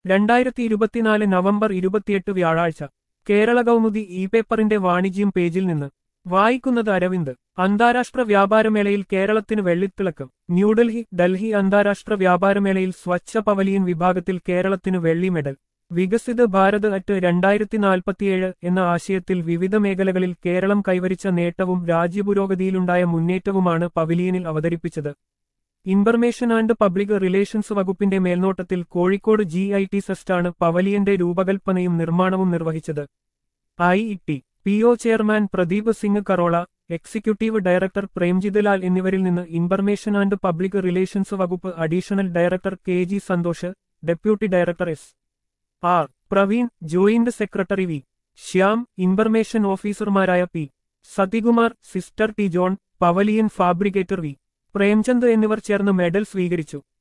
രണ്ടായിരത്തി ഇരുപത്തിനാല് നവംബർ ഇരുപത്തിയെട്ട് വ്യാഴാഴ്ച കേരള കൗമുദി ഇ പേപ്പറിന്റെ വാണിജ്യം പേജിൽ നിന്ന് വായിക്കുന്നത് അരവിന്ദ് അന്താരാഷ്ട്ര വ്യാപാരമേളയിൽ കേരളത്തിന് വെള്ളിത്തിളക്കം ന്യൂഡൽഹി ഡൽഹി അന്താരാഷ്ട്ര വ്യാപാരമേളയിൽ സ്വച്ഛ പവലിയൻ വിഭാഗത്തിൽ കേരളത്തിന് വെള്ളി മെഡൽ വികസിത ഭാരത് അറ്റ് രണ്ടായിരത്തി നാൽപ്പത്തിയേഴ് എന്ന ആശയത്തിൽ വിവിധ മേഖലകളിൽ കേരളം കൈവരിച്ച നേട്ടവും രാജ്യപുരോഗതിയിലുണ്ടായ മുന്നേറ്റവുമാണ് പവലിയനിൽ അവതരിപ്പിച്ചത് ഇൻഫർമേഷൻ ആൻഡ് പബ്ലിക് റിലേഷൻസ് വകുപ്പിന്റെ മേൽനോട്ടത്തിൽ കോഴിക്കോട് ജി ഐ ടി സെസ്റ്റാണ് പവലിയന്റെ രൂപകൽപ്പനയും നിർമ്മാണവും നിർവഹിച്ചത് I T P O chairman Pradeep Singh Kharola executive director Premjith Lal എന്നിവരിൽ നിന്ന് ഇൻഫർമേഷൻ ആൻഡ് പബ്ലിക് റിലേഷൻസ് വകുപ്പ് additional director K G Santhosh deputy director S R Praveen joint secretary V Shyam information ഓഫീസർമാരായ P Sathikumar sister T John pavilion fabricator V Premchand എന്നിവർ ചേർന്ന് മെഡൽ സ്വീകരിച്ചു